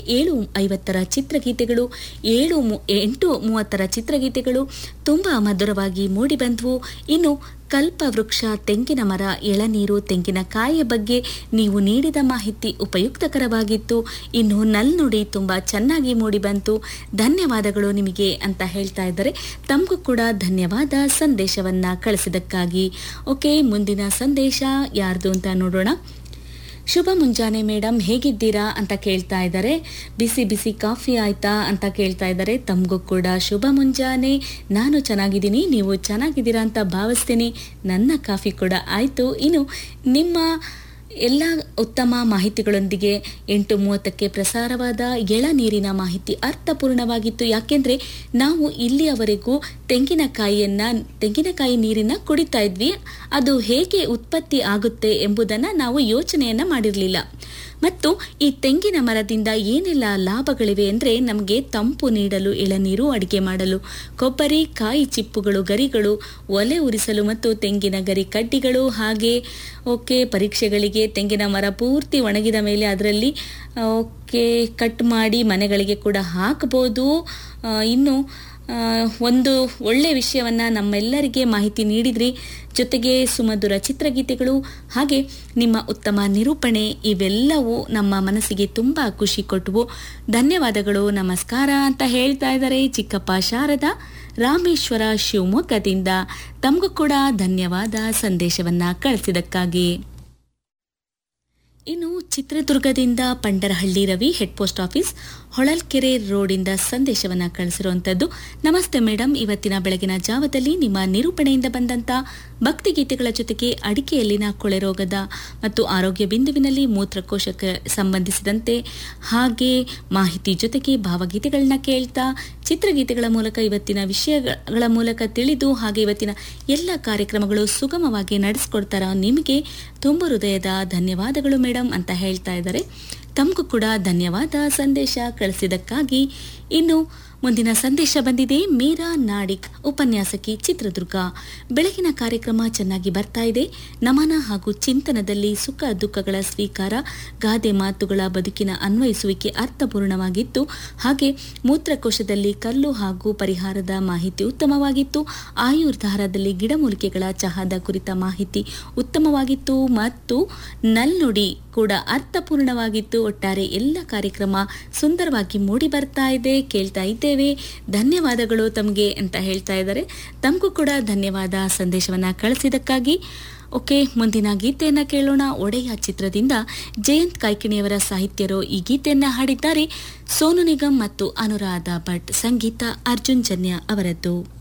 ಏಳು ಐವತ್ತರ ಚಿತ್ರಗೀತೆಗಳು ಏಳು ಮು- ಎಂಟು ಮೂವತ್ತರ ಚಿತ್ರಗೀತೆಗಳು ತುಂಬ ಮಧುರವಾಗಿ ಮೂಡಿಬಂದವು ಇನ್ನು ಕಲ್ಪವೃಕ್ಷ ತೆಂಗಿನ ಮರ ಎಳನೀರು ತೆಂಗಿನಕಾಯಿಯ ಬಗ್ಗೆ ನೀವು ನೀಡಿದ ಮಾಹಿತಿ ಉಪಯುಕ್ತಕರವಾಗಿತ್ತು ಇನ್ನು ನಲ್ನುಡಿ ತುಂಬ ಚೆನ್ನಾಗಿ ಮೂಡಿಬಂತು ಧನ್ಯವಾದಗಳು ನಿಮಗೆ ಅಂತ ಹೇಳ್ತಾ ಇದ್ದಾರೆ ತಮಗೂ ಕೂಡ ಧನ್ಯವಾದ ಸಂದೇಶವನ್ನ ಕಳಿಸಿದಕ್ಕಾಗಿ ಓಕೆ ಮುಂದಿನ ಸಂದೇಶ ಯಾರ್ದು ಅಂತ ನೋಡೋಣ ಶುಭ ಮುಂಜಾನೆ ಮೇಡಮ್ ಹೇಗಿದ್ದೀರಾ ಅಂತ ಕೇಳ್ತಾ ಇದ್ದಾರೆ ಬಿಸಿ ಬಿಸಿ ಕಾಫಿ ಆಯ್ತಾ ಅಂತ ಕೇಳ್ತಾ ಇದ್ದಾರೆ ತಮಗೂ ಕೂಡ ಶುಭ ಮುಂಜಾನೆ ನಾನು ಚೆನ್ನಾಗಿದ್ದೀನಿ ನೀವು ಚೆನ್ನಾಗಿದ್ದೀರಾ ಅಂತ ಭಾವಿಸ್ತೀನಿ ನನ್ನ ಕಾಫಿ ಕೂಡ ಆಯಿತು ಇನ್ನು ನಿಮ್ಮ ಎಲ್ಲ ಉತ್ತಮ ಮಾಹಿತಿಗಳೊಂದಿಗೆ ಎಂಟು ಮೂವತ್ತಕ್ಕೆ ಪ್ರಸಾರವಾದ ಎಳನೀರಿನ ಮಾಹಿತಿ ಅರ್ಥಪೂರ್ಣವಾಗಿತ್ತು ಯಾಕೆಂದ್ರೆ ನಾವು ಇಲ್ಲಿಯವರೆಗೂ ತೆಂಗಿನಕಾಯಿಯನ್ನ ತೆಂಗಿನಕಾಯಿ ನೀರನ್ನ ಕುಡಿತಾ ಇದ್ವಿ ಅದು ಹೇಗೆ ಉತ್ಪತ್ತಿ ಆಗುತ್ತೆ ಎಂಬುದನ್ನು ನಾವು ಯೋಚನೆಯನ್ನ ಮಾಡಿರಲಿಲ್ಲ ಮತ್ತು ಈ ತೆಂಗಿನ ಮರದಿಂದ ಏನೆಲ್ಲ ಲಾಭಗಳಿವೆ ಅಂದರೆ ನಮಗೆ ತಂಪು ನೀಡಲು ಎಳನೀರು ಅಡಿಗೆ ಮಾಡಲು ಕೊಬ್ಬರಿ ಕಾಯಿ ಚಿಪ್ಪುಗಳು ಗರಿಗಳು ಒಲೆ ಉರಿಸಲು ಮತ್ತು ತೆಂಗಿನ ಗರಿ ಕಡ್ಡಿಗಳು ಹಾಗೆ ಓಕೆ ಪರೀಕ್ಷೆಗಳಿಗೆ ತೆಂಗಿನ ಮರ ಪೂರ್ತಿ ಒಣಗಿದ ಮೇಲೆ ಅದರಲ್ಲಿ ಓಕೆ ಕಟ್ ಮಾಡಿ ಮನೆಗಳಿಗೆ ಕೂಡ ಹಾಕಬಹುದು ಆ, ಇನ್ನು ಆ, ಒಂದು ಒಳ್ಳೆ ವಿಷಯವನ್ನ ನಮ್ಮೆಲ್ಲರಿಗೆ ಮಾಹಿತಿ ನೀಡಿದ್ರಿ ಜೊತೆಗೆ ಸುಮಧುರ ಚಿತ್ರಗೀತೆಗಳು ಹಾಗೆ ನಿಮ್ಮ ಉತ್ತಮ ನಿರೂಪಣೆ ಇವೆಲ್ಲವೂ ನಮ್ಮ ಮನಸ್ಸಿಗೆ ತುಂಬಾ ಖುಷಿ ಕೊಟ್ಟವು ಧನ್ಯವಾದಗಳು ನಮಸ್ಕಾರ ಅಂತ ಹೇಳ್ತಾ ಇದ್ದಾರೆ ಚಿಕ್ಕಪ್ಪ ಶಾರದಾ ರಾಮೇಶ್ವರ ಶಿವಮೊಗ್ಗದಿಂದ ತಮಗೂ ಕೂಡ ಧನ್ಯವಾದ ಸಂದೇಶವನ್ನ ಕಳಿಸಿದಕ್ಕಾಗಿ ಇನ್ನು ಚಿತ್ರದುರ್ಗದಿಂದ Pandarahalli Ravi head post office Holalkere ರೋಡಿಂದ ಸಂದೇಶವನ್ನ ಕಳಿಸಿರುವಂತದ್ದು ನಮಸ್ತೆ ಮೇಡಮ್ ಇವತ್ತಿನ ಬೆಳಗಿನ ಜಾವದಲ್ಲಿ ನಿಮ್ಮ ನಿರೂಪಣೆಯಿಂದ ಬಂದಂತ ಭಕ್ತಿಗೀತೆಗಳ ಜೊತೆಗೆ ಅಡಿಕೆಯಲ್ಲಿನ ಕೊಳೆ ರೋಗದ ಮತ್ತು ಆರೋಗ್ಯ ಬಿಂದುವಿನಲ್ಲಿ ಮೂತ್ರಕೋಶಕ್ಕೆ ಸಂಬಂಧಿಸಿದಂತೆ ಹಾಗೆ ಮಾಹಿತಿ ಜೊತೆಗೆ ಭಾವಗೀತೆಗಳನ್ನ ಕೇಳ್ತಾ ಚಿತ್ರಗೀತೆಗಳ ಮೂಲಕ ಇವತ್ತಿನ ವಿಷಯಗಳ ಮೂಲಕ ತಿಳಿದು ಹಾಗೆ ಇವತ್ತಿನ ಎಲ್ಲ ಕಾರ್ಯಕ್ರಮಗಳು ಸುಗಮವಾಗಿ ನಡೆಸ್ಕೊಡ್ತಾರ ನಿಮಗೆ ತುಂಬ ಹೃದಯದ ಧನ್ಯವಾದಗಳು ಮೇಡಮ್ ಅಂತ ಹೇಳ್ತಾ ಇದ್ದಾರೆ ತಮಗೂ ಕೂಡ ಧನ್ಯವಾದ ಸಂದೇಶ ಕಳಿಸಿದಕ್ಕಾಗಿ ಇನ್ನು ಮುಂದಿನ ಸಂದೇಶ ಬಂದಿದೆ ಮೀರಾ ನಾಡಿಕ್ ಉಪನ್ಯಾಸಕಿ ಚಿತ್ರದುರ್ಗ ಬೆಳಗಿನ ಕಾರ್ಯಕ್ರಮ ಚೆನ್ನಾಗಿ ಬರ್ತಾ ಇದೆ ನಮನ ಹಾಗೂ ಚಿಂತನದಲ್ಲಿ ಸುಖ ದುಃಖಗಳ ಸ್ವೀಕಾರ ಗಾದೆ ಮಾತುಗಳ ಬದುಕಿನ ಅನ್ವಯಿಸುವಿಕೆ ಅರ್ಥಪೂರ್ಣವಾಗಿತ್ತು ಹಾಗೆ ಮೂತ್ರಕೋಶದಲ್ಲಿ ಕಲ್ಲು ಹಾಗೂ ಪರಿಹಾರದ ಮಾಹಿತಿ ಉತ್ತಮವಾಗಿತ್ತು ಆಯುರ್ಧಾರದಲ್ಲಿ ಗಿಡಮೂಲಿಕೆಗಳ ಚಹಾದ ಕುರಿತ ಮಾಹಿತಿ ಉತ್ತಮವಾಗಿತ್ತು ಮತ್ತು ನಲ್ನುಡಿ ಕೂಡ ಅರ್ಥಪೂರ್ಣವಾಗಿತ್ತು ಒಟ್ಟಾರೆ ಎಲ್ಲ ಕಾರ್ಯಕ್ರಮ ಸುಂದರವಾಗಿ ಮೂಡಿ ಬರ್ತಾ ಇದೆ ಕೇಳ್ತಾ ಇದ್ದೇವೆ ಧನ್ಯವಾದಗಳು ತಮಗೆ ಅಂತ ಹೇಳ್ತಾ ಇದ್ದಾರೆ ತಮಗೂ ಕೂಡ ಧನ್ಯವಾದ ಸಂದೇಶವನ್ನ ಕಳಿಸಿದಕ್ಕಾಗಿ ಓಕೆ ಮುಂದಿನ ಗೀತೆಯನ್ನ ಕೇಳೋಣ ಒಡೆಯ ಚಿತ್ರದಿಂದ ಜಯಂತ್ ಕಾಯ್ಕಿಣಿಯವರ ಸಾಹಿತ್ಯರು ಈ ಗೀತೆಯನ್ನ ಹಾಡಿದ್ದಾರೆ ಸೋನು ನಿಗಮ್ ಮತ್ತು ಅನುರಾಧ ಭಟ್ ಸಂಗೀತ ಅರ್ಜುನ್ ಜನ್ಯ ಅವರದ್ದು